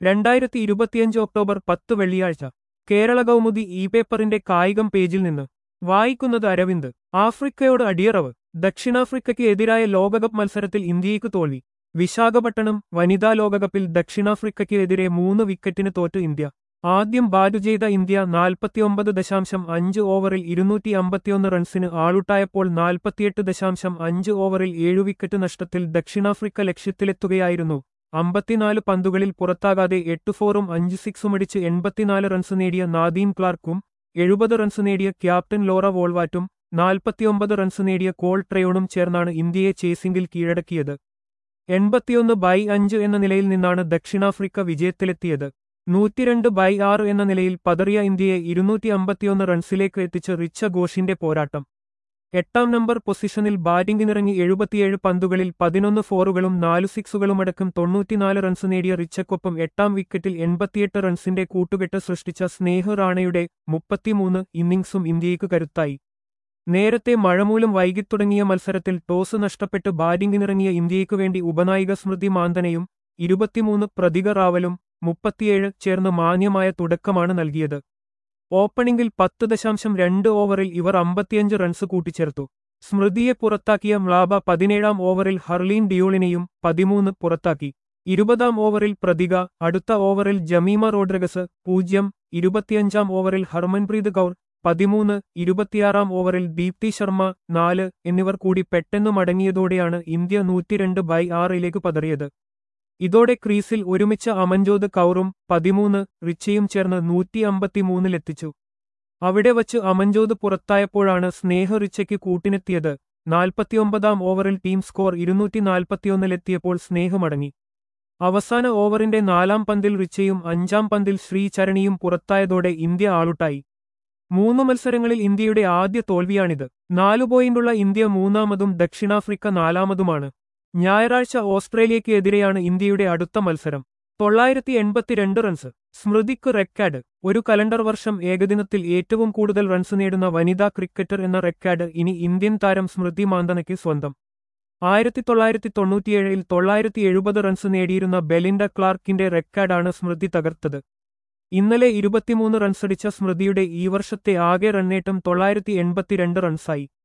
രണ്ടായിരത്തി ഇരുപത്തിയഞ്ച് ഒക്ടോബർ പത്ത് വെള്ളിയാഴ്ച കേരള കൗമുദി ഇ പേപ്പറിന്റെ കായികം പേജിൽ നിന്ന് വായിക്കുന്നത് അരവിന്ദ് ആഫ്രിക്കയോട് അടിയറവ് ദക്ഷിണാഫ്രിക്കയ്ക്ക് എതിരായ ലോകകപ്പ് മത്സരത്തിൽ ഇന്ത്യയ്ക്ക് തോൽവി വിശാഖപട്ടണം വനിതാ ലോകകപ്പിൽ ദക്ഷിണാഫ്രിക്കയ്ക്ക് എതിരെ മൂന്ന് വിക്കറ്റിന് തോറ്റ് ഇന്ത്യ ആദ്യം ബാറ്റ് ചെയ്ത ഇന്ത്യ നാൽപ്പത്തിയൊമ്പത് ദശാംശം അഞ്ച് ഓവറിൽ ഇരുന്നൂറ്റി അമ്പത്തിയൊന്ന് റൺസിന് ആളുട്ടായപ്പോൾ നാൽപ്പത്തിയെട്ട് ദശാംശം അഞ്ച് ഓവറിൽ ഏഴു വിക്കറ്റ് നഷ്ടത്തിൽ ദക്ഷിണാഫ്രിക്ക ലക്ഷ്യത്തിലെത്തുകയായിരുന്നു അമ്പത്തിനാല് പന്തുകളിൽ പുറത്താകാതെ എട്ട് ഫോറും അഞ്ച് സിക്സുമടിച്ച് എൺപത്തിനാല് റൺസ് നേടിയ നാദീം ക്ലാർക്കും എഴുപത് റൺസ് നേടിയ ക്യാപ്റ്റൻ ലോറ വോൾവാറ്റും നാൽപ്പത്തിയൊമ്പത് റൺസ് നേടിയ കോൾ ട്രയോണും ചേർന്നാണ് ഇന്ത്യയെ ചേസിംഗിൽ കീഴടക്കിയത് എൺപത്തിയൊന്ന് ബൈ അഞ്ച് എന്ന നിലയിൽ നിന്നാണ് ദക്ഷിണാഫ്രിക്ക വിജയത്തിലെത്തിയത് നൂറ്റിരണ്ട് ബൈ ആറ് എന്ന നിലയിൽ പതറിയ ഇന്ത്യയെ ഇരുന്നൂറ്റി അമ്പത്തിയൊന്ന് റൺസിലേക്ക് എത്തിച്ച് റിച്ച ഘോഷിന്റെ പോരാട്ടം എട്ടാം നമ്പർ പൊസിഷനിൽ ബാറ്റിംഗിനിറങ്ങി എഴുപത്തിയേഴ് പന്തുകളിൽ പതിനൊന്ന് ഫോറുകളും നാലു സിക്സുകളുമടക്കം തൊണ്ണൂറ്റിനാല് റൺസ് നേടിയ റിച്ചക്കൊപ്പം എട്ടാം വിക്കറ്റിൽ എൺപത്തിയെട്ട് റൺസിന്റെ കൂട്ടുകെട്ട് സൃഷ്ടിച്ച സ്നേഹ റാണയുടെ മുപ്പത്തിമൂന്ന് ഇന്നിംഗ്സും ഇന്ത്യയ്ക്ക് കരുത്തായി നേരത്തെ മഴമൂലം വൈകിത്തുടങ്ങിയ മത്സരത്തിൽ ടോസ് നഷ്ടപ്പെട്ട് ബാറ്റിംഗിനിറങ്ങിയ ഇന്ത്യയ്ക്കു വേണ്ടി ഉപനായിക സ്മൃതി മാന്തനയും ഇരുപത്തിമൂന്ന് പ്രതിക റാവലും മുപ്പത്തിയേഴ് ചേർന്ന് മാന്യമായ തുടക്കമാണ് നൽകിയത് ഓപ്പണിംഗിൽ പത്ത് ദശാംശം രണ്ട് ഓവറിൽ ഇവർ അമ്പത്തിയഞ്ച് റൺസ് കൂട്ടിച്ചേർത്തു സ്മൃതിയെ പുറത്താക്കിയ മ്ലാബ പതിനേഴാം ഓവറിൽ ഹർലീൻ ഡിയോളിനെയും പതിമൂന്ന് പുറത്താക്കി ഇരുപതാം ഓവറിൽ പ്രതിക അടുത്ത ഓവറിൽ ജമീമ റോഡ്രിഗസ് പൂജ്യം ഇരുപത്തിയഞ്ചാം ഓവറിൽ ഹർമൻപ്രീത് കൗർ പതിമൂന്ന് ഇരുപത്തിയാറാം ഓവറിൽ ദീപ്തി ശർമ്മ നാല് എന്നിവർ കൂടി പെട്ടെന്ന് മടങ്ങിയതോടെയാണ് ഇന്ത്യ നൂറ്റിരണ്ട് ബൈ ആറിലേക്ക് പതറിയത് ഇതോടെ ക്രീസിൽ ഒരുമിച്ച അമൻജോത് കൗറും പതിമൂന്ന് റിച്ചയും ചേർന്ന് നൂറ്റി അമ്പത്തിമൂന്നിലെത്തിച്ചു അവിടെ വച്ച് അമൻജോത് പുറത്തായപ്പോഴാണ് സ്നേഹ റിച്ചയ്ക്ക് കൂട്ടിനെത്തിയത് നാൽപ്പത്തിയൊമ്പതാം ഓവറിൽ ടീം സ്കോർ ഇരുന്നൂറ്റി നാൽപ്പത്തിയൊന്നിലെത്തിയപ്പോൾ സ്നേഹമടങ്ങി അവസാന ഓവറിന്റെ നാലാം പന്തിൽ റിച്ചയും അഞ്ചാം പന്തിൽ ശ്രീചരണിയും പുറത്തായതോടെ ഇന്ത്യ ആളുട്ടായി മൂന്ന് മത്സരങ്ങളിൽ ഇന്ത്യയുടെ ആദ്യ തോൽവിയാണിത് നാലു പോയിന്റുള്ള ഇന്ത്യ മൂന്നാമതും ദക്ഷിണാഫ്രിക്ക നാലാമതുമാണ് ഞായറാഴ്ച ഓസ്ട്രേലിയയ്ക്ക് എതിരെയാണ് ഇന്ത്യയുടെ അടുത്ത മത്സരം തൊള്ളായിരത്തി എൺപത്തിരണ്ട് റൺസ് സ്മൃതിക്ക് റെക്കാർഡ് ഒരു കലണ്ടർ വർഷം ഏകദിനത്തിൽ ഏറ്റവും കൂടുതൽ റൺസ് നേടുന്ന വനിതാ ക്രിക്കറ്റർ എന്ന റെക്കാർഡ് ഇനി ഇന്ത്യൻ താരം സ്മൃതി മാന്തനയ്ക്ക് സ്വന്തം ആയിരത്തി തൊള്ളായിരത്തി തൊണ്ണൂറ്റിയേഴിൽ തൊള്ളായിരത്തി എഴുപത് റൺസ് നേടിയിരുന്ന ബെലിൻഡ ക്ലാർക്കിന്റെ റെക്കാർഡാണ് സ്മൃതി തകർത്തത് ഇന്നലെ ഇരുപത്തിമൂന്ന് റൺസടിച്ച സ്മൃതിയുടെ ഈ വർഷത്തെ ആകെ റണ്ണേറ്റം തൊള്ളായിരത്തി എൺപത്തിരണ്ട് റൺസായി